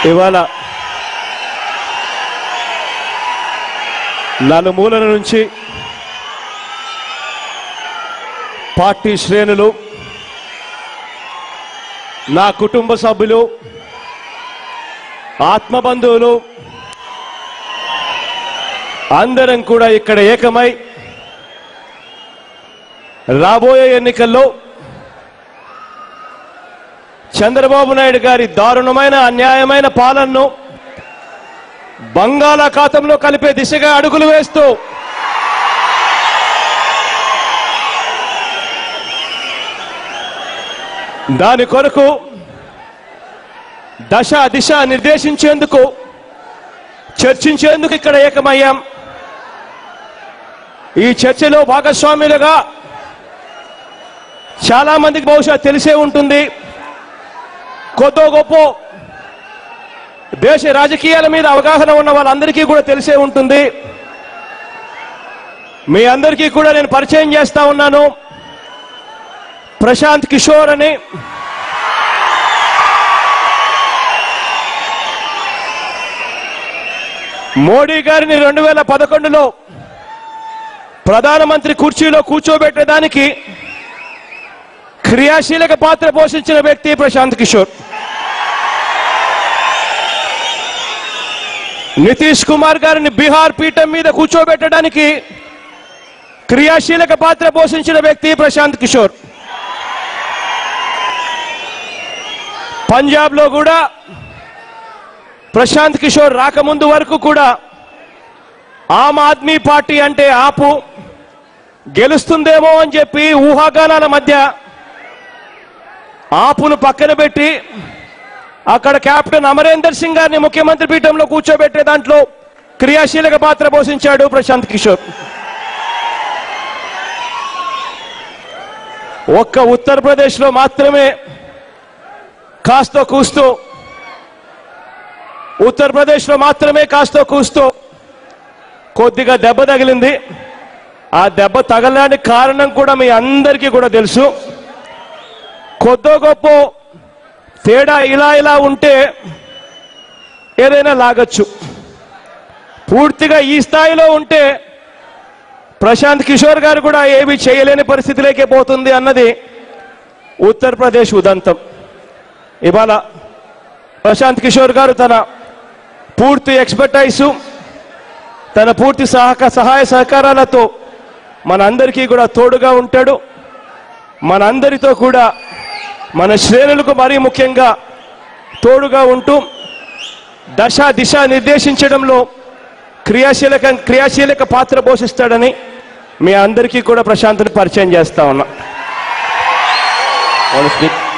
ఇవాళ నలుమూలల నుంచి పార్టీ శ్రేణులు నా కుటుంబ సభ్యులు ఆత్మబంధువులు అందరం కూడా ఇక్కడ ఏకమై రాబోయే ఎన్నికల్లో చంద్రబాబు నాయుడు గారి దారుణమైన అన్యాయమైన పాలనను బంగాళాఖాతంలో కలిపే దిశగా అడుగులు వేస్తూ దాని కొరకు దశ దిశ నిర్దేశించేందుకు చర్చించేందుకు ఇక్కడ ఏకమయ్యాం ఈ చర్చలో భాగస్వాములుగా చాలా మందికి బహుశా తెలిసే ఉంటుంది కొద్దో గొప్ప దేశ రాజకీయాల మీద అవగాహన ఉన్న వాళ్ళందరికీ కూడా తెలిసే ఉంటుంది మీ అందరికీ కూడా నేను పరిచయం చేస్తా ఉన్నాను ప్రశాంత్ కిషోర్ అని మోడీ గారిని రెండు వేల పదకొండులో ప్రధానమంత్రి కుర్చీలో కూర్చోబెట్టడానికి క్రియాశీలక పాత్ర పోషించిన వ్యక్తి ప్రశాంత్ కిషోర్ నితీష్ కుమార్ గారిని బీహార్ పీఠం మీద కూర్చోబెట్టడానికి క్రియాశీలక పాత్ర పోషించిన వ్యక్తి ప్రశాంత్ కిషోర్ పంజాబ్ లో కూడా ప్రశాంత్ కిషోర్ రాకముందు వరకు కూడా ఆమ్ ఆద్మీ పార్టీ అంటే ఆపు గెలుస్తుందేమో అని చెప్పి ఊహాగానాల మధ్య ఆపును పక్కన పెట్టి అక్కడ కెప్టెన్ అమరేందర్ సింగ్ గారిని ముఖ్యమంత్రి పీఠంలో కూర్చోబెట్టే దాంట్లో క్రియాశీలక పాత్ర పోషించాడు ప్రశాంత్ కిషోర్ ఒక్క ఉత్తరప్రదేశ్ లో మాత్రమే కాస్త కూస్తూ ఉత్తరప్రదేశ్ లో మాత్రమే కాస్త కూస్తూ కొద్దిగా దెబ్బ తగిలింది ఆ దెబ్బ తగలడానికి కారణం కూడా మీ అందరికీ కూడా తెలుసు కొద్దో గొప్ప తేడా ఇలా ఇలా ఉంటే ఏదైనా లాగచ్చు పూర్తిగా ఈ స్థాయిలో ఉంటే ప్రశాంత్ కిషోర్ గారు కూడా ఏమీ చేయలేని పరిస్థితిలోకే పోతుంది అన్నది ఉత్తరప్రదేశ్ ఉదంతం ఇవాళ ప్రశాంత్ కిషోర్ గారు తన పూర్తి ఎక్స్పర్టైజు తన పూర్తి సహక సహాయ సహకారాలతో మనందరికీ కూడా తోడుగా ఉంటాడు మనందరితో కూడా మన శ్రేణులకు మరీ ముఖ్యంగా తోడుగా ఉంటూ దశ దిశ నిర్దేశించడంలో క్రియాశీలక క్రియాశీలక పాత్ర పోషిస్తాడని మీ అందరికీ కూడా ప్రశాంత్ని పరిచయం చేస్తా ఉన్నా Want to speak?